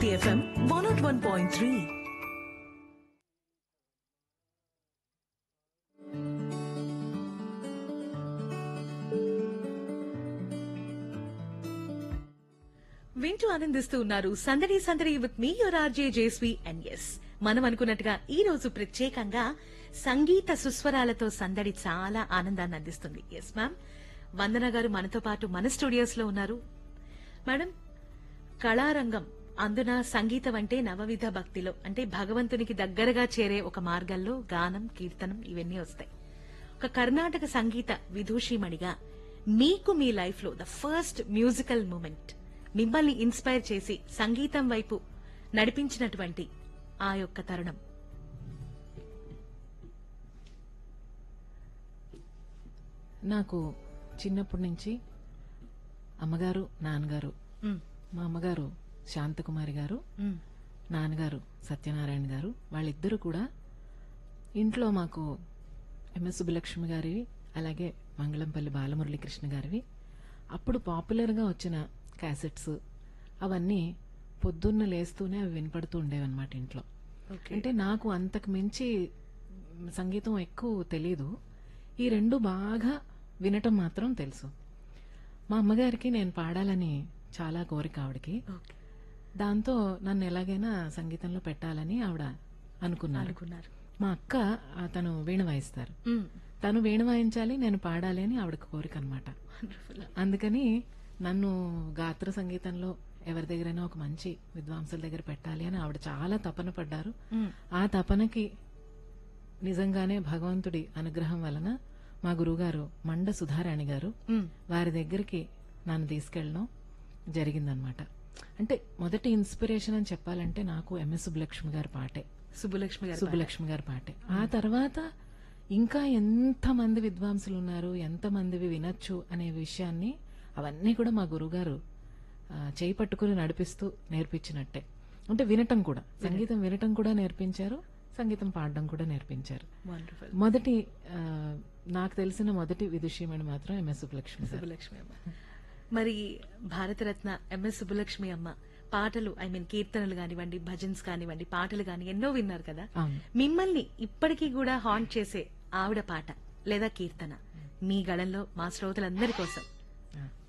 Bharati FM one nought one point three వింటూ ఆనందిస్తూ ఉన్నారు సందడి సందడి with me your RJ Jeswi and yes మనం అనుకున్నట్టుగా ఈ రోజు ప్రత్యేకంగా సంగీత సుస్వరాలతో సందడి చాలా ఆనందాన్ని అందిస్తుంది ఎస్ మ్యామ్ వందన గారు మనతో పాటు మన స్టూడియోస్ లో ఉన్నారు మేడం కళారంగం అందున సంగీతం అంటే నవవిధ భక్తిలో అంటే భగవంతునికి దగ్గరగా చేరే ఒక మార్గంలో గానం కీర్తనం ఇవన్నీ వస్తాయి ఒక కర్ణాటక సంగీత విదూషిమణిగా మీకు మీ లైఫ్ లో ద ఫస్ట్ మ్యూజికల్ మూమెంట్ మిమ్మల్ని ఇన్స్పైర్ చేసి సంగీతం వైపు నడిపించినటువంటి ఆ యొక్క తరుణం నాకు చిన్నప్పటి నుంచి అమ్మగారు నాన్నగారు మ్, మా అమ్మగారు శాంతకుమారి గారు మ్, నాన్నగారు సత్యనారాయణ గారు వాళ్ళిద్దరూ కూడా ఇంట్లో మాకు ఎంఎస్ సుబ్బలక్ష్మి గారివి అలాగే మంగళంపల్లి బాలమురళీకృష్ణ గారివి అప్పుడు పాపులర్గా వచ్చిన క్యాసెట్స్ అవన్నీ పొద్దున్న లేస్తూనే అవి వినపడుతూ ఉండేవన్నమాట ఇంట్లో ఓకే. అంటే నాకు అంతకు మించి సంగీతం ఎక్కువ తెలీదు ఈ రెండు బాగా వినటం మాత్రం తెలుసు మా అమ్మగారికి నేను పాడాలని చాలా కోరిక ఆవిడకి ఓకే. దాంతో నన్ను ఎలాగైనా సంగీతంలో పెట్టాలని ఆవిడ అనుకున్నారు అనుకున్నారు మా అక్క ఆ, తను వీణ వాయిస్తారు మ్, తను వీణ వాయించాలి నేను పాడాలి అని ఆవిడకి కోరిక అనమాట wonderful. అందుకని నన్ను గాత్ర సంగీతంలో ఎవరి దగ్గరైనా ఒక మంచి విద్వాంసుల దగ్గర పెట్టాలి అని ఆవిడ చాలా తపన పడ్డారు మ్, ఆ తపనకి నిజంగానే భగవంతుడి అనుగ్రహం వలన మా గురువుగారు మండ సుధారాణి గారు మ్, వారి దగ్గరికి నన్ను తీసుకెళ్ళడం జరిగిందనమాట అంటే మొదటి ఇన్స్పిరేషన్ అని చెప్పాలంటే నాకు ఎంఎస్ సుబ్బలక్ష్మి గారి పాటే సుబ్బులక్ష్మి గారు సుబ్బలక్ష్మి గారి పాటే ఆ తర్వాత ఇంకా ఎంత మంది విద్వాంసులు ఉన్నారు ఎంత మందివి వినొచ్చు అనే విషయాన్ని అవన్నీ కూడా మా గురుగారు ఆ, చేయి పట్టుకుని నడిపిస్తూ నేర్పించినట్టే అంటే వినటం కూడా సంగీతం వినటం కూడా నేర్పించారు సంగీతం పాడడం కూడా నేర్పించారు వండర్ఫుల్ మొదటి ఆ, నాకు తెలిసిన మొదటి విదుషీమణి మాత్రం ఎంఎస్ సుబ్బలక్ష్మి గారు సుబ్బలక్ష్మి అమ్మ మరి భారతరత్న ఎంఎస్ సుబ్బలక్ష్మి అమ్మ పాటలు ఐ మీన్ కీర్తనలు కానివ్వండి భజన్స్ కానివ్వండి పాటలు కాని ఎన్నో విన్నారు కదా అవును మిమ్మల్ని ఇప్పటికీ కూడా హాంట్ చేసే ఆవిడ పాట లేదా కీర్తన మీ గళంలో మా శ్రోతలందరి కోసం ఆ.